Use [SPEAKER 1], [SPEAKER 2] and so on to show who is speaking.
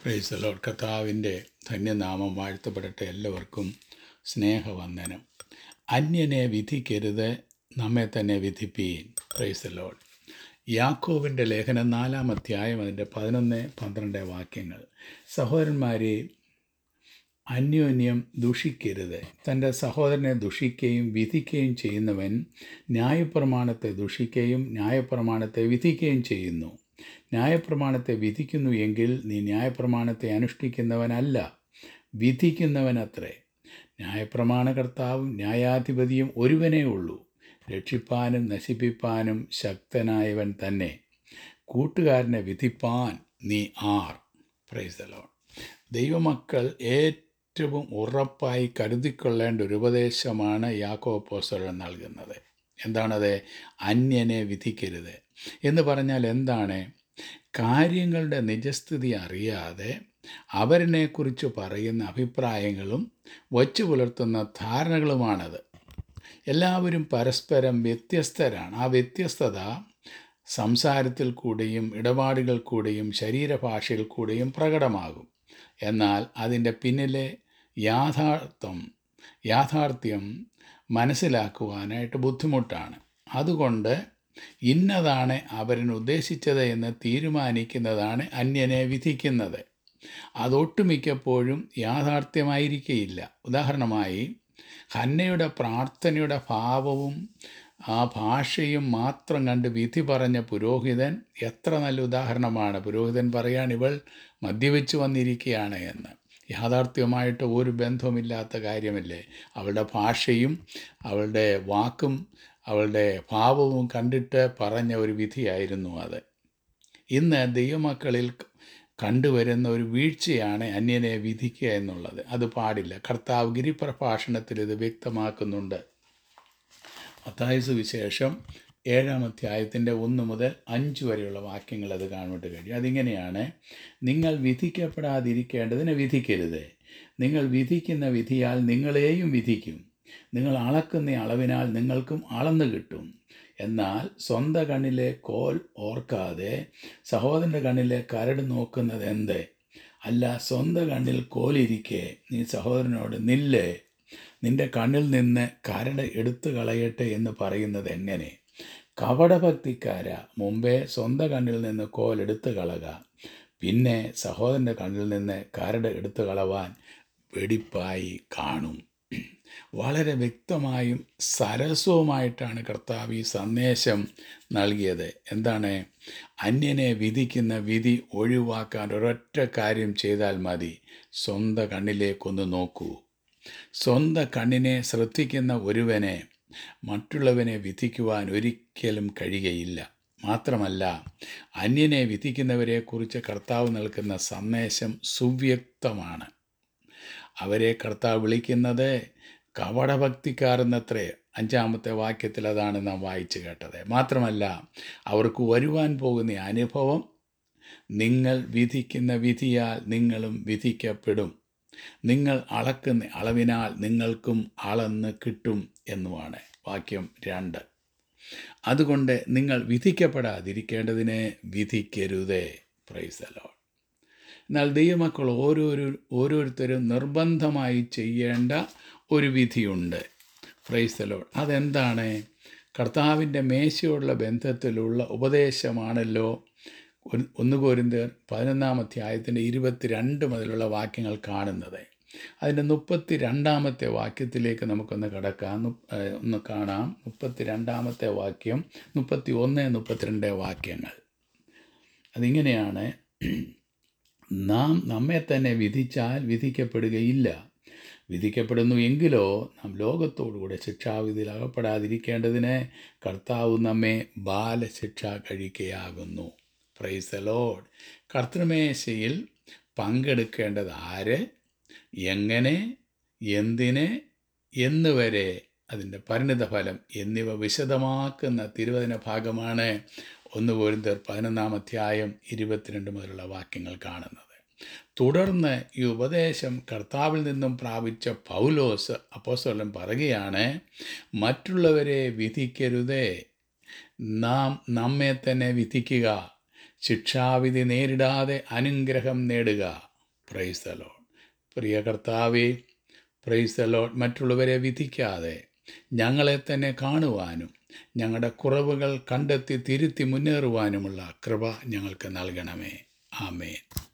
[SPEAKER 1] price load കർത്താവിൻ്റെ ധന്യനാമം വാഴ്ത്തപ്പെടട്ടെ എല്ലാവർക്കും സ്നേഹവന്ദനം അന്യനെ വിധിക്കരുത് നമ്മെ തന്നെ വിധിപ്പീൻ പ്രൈസ് ലോഡ് യാക്കോവിൻ്റെ ലേഖനം നാലാം അധ്യായം അതിൻ്റെ പതിനൊന്ന് പന്ത്രണ്ട് വാക്യങ്ങൾ സഹോദരന്മാരെ അന്യോന്യം ദുഷിക്കരുത് തൻ്റെ സഹോദരനെ ദുഷിക്കുകയും വിധിക്കുകയും ചെയ്യുന്നവൻ ന്യായപ്രമാണത്തെ ദുഷിക്കുകയും ന്യായപ്രമാണത്തെ വിധിക്കുകയും ചെയ്യുന്നു ന്യായപ്രമാണത്തെ വിധിക്കുന്നു എങ്കിൽ നീ ന്യായപ്രമാണത്തെ അനുഷ്ഠിക്കുന്നവനല്ല വിധിക്കുന്നവനത്രേ ന്യായപ്രമാണകർത്താവും ന്യായാധിപതിയും ഒരുവനേ ഉള്ളൂ രക്ഷിപ്പാനും നശിപ്പിപ്പാനും ശക്തനായവൻ തന്നെ കൂട്ടുകാരനെ വിധിപ്പാൻ നീ ആർ പ്രൈസ് ദ ലോർഡ് ദൈവമക്കൾ ഏറ്റവും ഉറപ്പായി കരുതിക്കൊള്ളേണ്ട ഒരു ഉപദേശമാണ് യാക്കോ പോസ്റ്റലൻ നൽകുന്നത് എന്താണത് അന്യനെ വിധിക്കരുത് എന്ന് പറഞ്ഞാൽ എന്താണ് കാര്യങ്ങളുടെ നിജസ്ഥിതി അറിയാതെ അവരിനെക്കുറിച്ച് പറയുന്ന അഭിപ്രായങ്ങളും വച്ചു പുലർത്തുന്ന ധാരണകളുമാണത് എല്ലാവരും പരസ്പരം വ്യത്യസ്തരാണ് ആ വ്യത്യസ്തത സംസാരത്തിൽ കൂടെയും ഇടപാടുകൾ കൂടെയും ശരീരഭാഷയിൽ കൂടെയും പ്രകടമാകും എന്നാൽ അതിൻ്റെ പിന്നിലെ യാഥാർത്ഥ്യം യാഥാർത്ഥ്യം മനസ്സിലാക്കുവാനായിട്ട് ബുദ്ധിമുട്ടാണ് അതുകൊണ്ട് ഇന്നതാണ് അവരൻ ഉദ്ദേശിച്ചത് എന്ന് തീരുമാനിക്കുന്നതാണ് അന്യനെ വിധിക്കുന്നത് അതൊട്ടുമിക്കപ്പോഴും യാഥാർത്ഥ്യമായിരിക്കയില്ല ഉദാഹരണമായി ഹന്നയുടെ പ്രാർത്ഥനയുടെ ഭാവവും ആ ഭാഷയും മാത്രം കണ്ട് വിധി പറഞ്ഞ പുരോഹിതൻ എത്ര നല്ല ഉദാഹരണമാണ് പുരോഹിതൻ പറയാൻ ഇവൾ മദ്യപിച്ച് വന്നിരിക്കുകയാണ് എന്ന് യാഥാർത്ഥ്യമായിട്ട് ഒരു ബന്ധവുമില്ലാത്ത കാര്യമല്ലേ അവളുടെ ഭാഷയും അവളുടെ വാക്കും അവളുടെ ഭാവവും കണ്ടിട്ട് പറഞ്ഞ ഒരു വിധിയായിരുന്നു അത് ഇന്ന് ദൈവമക്കളിൽ കണ്ടുവരുന്ന ഒരു വീഴ്ചയാണ് അന്യനെ വിധിക്കുക എന്നുള്ളത് അത് പാടില്ല കർത്താവ് ഗിരിപ്രഭാഷണത്തിൽ ഇത് വ്യക്തമാക്കുന്നുണ്ട് മത്തായ സുവിശേഷം ഏഴാം അധ്യായത്തിൻ്റെ ഒന്ന് മുതൽ അഞ്ച് വരെയുള്ള വാക്യങ്ങൾ അത് കാണുവാൻ കഴിയും അതിങ്ങനെയാണ് നിങ്ങൾ വിധിക്കപ്പെടാതിരിക്കേണ്ടതിനെ വിധിക്കരുത് നിങ്ങൾ വിധിക്കുന്ന വിധിയാൽ നിങ്ങളെയും വിധിക്കും നിങ്ങൾ അളക്കുന്ന അളവിനാൽ നിങ്ങൾക്കും അളന്നു കിട്ടും എന്നാൽ സ്വന്തം കണ്ണിലെ കോൽ ഓർക്കാതെ സഹോദരൻ്റെ കണ്ണിലെ കരട് നോക്കുന്നത് എന്ത് അല്ല സ്വന്തം കണ്ണിൽ കോലിരിക്കെ നീ സഹോദരനോട് നില്ലേ നിന്റെ കണ്ണിൽ നിന്ന് കരട് എടുത്തു കളയട്ടെ എന്ന് പറയുന്നത് എങ്ങനെ കപടഭക്തിക്കാര മുമ്പേ സ്വന്തം കണ്ണിൽ നിന്ന് കോൽ എടുത്തു കളക പിന്നെ സഹോദരൻ്റെ കണ്ണിൽ നിന്ന് കരട് എടുത്തു കളവാൻ വെടിപ്പായി കാണും വളരെ വ്യക്തമായും സരസവുമായിട്ടാണ് കർത്താവ് ഈ സന്ദേശം നൽകിയത് എന്താണ് അന്യനെ വിധിക്കുന്ന വിധി ഒഴിവാക്കാൻ ഒരൊറ്റ കാര്യം ചെയ്താൽ മതി സ്വന്തം കണ്ണിലേക്കൊന്ന് നോക്കൂ സ്വന്തം കണ്ണിനെ ശ്രദ്ധിക്കുന്ന ഒരുവനെ മറ്റുള്ളവനെ വിധിക്കുവാൻ ഒരിക്കലും കഴിയുകയില്ല മാത്രമല്ല അന്യനെ വിധിക്കുന്നവരെക്കുറിച്ച് കർത്താവ് നൽകുന്ന സന്ദേശം സുവ്യക്തമാണ് അവരെ കർത്താവ് വിളിക്കുന്നത് കപടഭക്തിക്കാർ എന്നത്രേ അഞ്ചാമത്തെ വാക്യത്തിൽ അതാണ് നാം വായിച്ചു കേട്ടത് മാത്രമല്ല അവർക്ക് വരുവാൻ പോകുന്ന അനുഭവം നിങ്ങൾ വിധിക്കുന്ന വിധിയാൽ നിങ്ങളും വിധിക്കപ്പെടും നിങ്ങൾ അളക്കുന്ന അളവിനാൽ നിങ്ങൾക്കും അളന്ന് കിട്ടും എന്നുമാണ് വാക്യം രണ്ട് അതുകൊണ്ട് നിങ്ങൾ വിധിക്കപ്പെടാതിരിക്കേണ്ടതിനെ വിധിക്കരുതേ പ്രൈസലോ എന്നാൽ ദൈവമക്കൾ ഓരോരോ ഓരോരുത്തരും നിർബന്ധമായി ചെയ്യേണ്ട ഒരു വിധിയുണ്ട് ഫ്രൈസലോ അതെന്താണ് കർത്താവിൻ്റെ മേശയോടുള്ള ബന്ധത്തിലുള്ള ഉപദേശമാണല്ലോ ഒന്ന് കോരിന്തർ പതിനൊന്നാം അധ്യായത്തിൻ്റെ ഇരുപത്തിരണ്ട് മുതലുള്ള വാക്യങ്ങൾ കാണുന്നത് അതിൻ്റെ മുപ്പത്തി രണ്ടാമത്തെ വാക്യത്തിലേക്ക് നമുക്കൊന്ന് കടക്കാം ഒന്ന് കാണാം മുപ്പത്തി രണ്ടാമത്തെ വാക്യം മുപ്പത്തി ഒന്ന് മുപ്പത്തിരണ്ട് വാക്യങ്ങൾ അതിങ്ങനെയാണ് നാം നമ്മെ തന്നെ വിധിച്ചാൽ വിധിക്കപ്പെടുകയില്ല വിധിക്കപ്പെടുന്നു എങ്കിലോ നാം ലോകത്തോടുകൂടെ ശിക്ഷാവിധിയിൽ അകപ്പെടാതിരിക്കേണ്ടതിന് കർത്താവ് നമ്മെ ബാലശിക്ഷ കഴിക്കുകയാകുന്നു പ്രൈസ് ലോഡ് കർത്തൃമേശയിൽ പങ്കെടുക്കേണ്ടത് ആര് എങ്ങനെ എന്തിന് എന്നുവരെ അതിൻ്റെ പരിണിതഫലം എന്നിവ വിശദമാക്കുന്ന തിരുവചന ഭാഗമാണ് ഒന്ന് പോരിന്തർ പതിനൊന്നാം അധ്യായം ഇരുപത്തിരണ്ട് മുതലുള്ള വാക്യങ്ങൾ കാണുന്നത് തുടർന്ന് ഈ ഉപദേശം കർത്താവിൽ നിന്നും പ്രാപിച്ച പൗലോസ് അപ്പോസ്തലൻ പറയുകയാണ് മറ്റുള്ളവരെ വിധിക്കരുതേ നാം നമ്മെ തന്നെ വിധിക്കുക ശിക്ഷാവിധി നേരിടാതെ അനുഗ്രഹം നേടുക പ്രൈസ് ദ ലോഡ് പ്രിയ കർത്താവേ പ്രൈസ് ദ ലോഡ് മറ്റുള്ളവരെ വിധിക്കാതെ ഞങ്ങളെ തന്നെ കാണുവാനും ഞങ്ങളുടെ കുറവുകൾ കണ്ടെത്തി തിരുത്തി മുന്നേറുവാനുമുള്ള കൃപ ഞങ്ങൾക്ക് നൽകണമേ ആമേൻ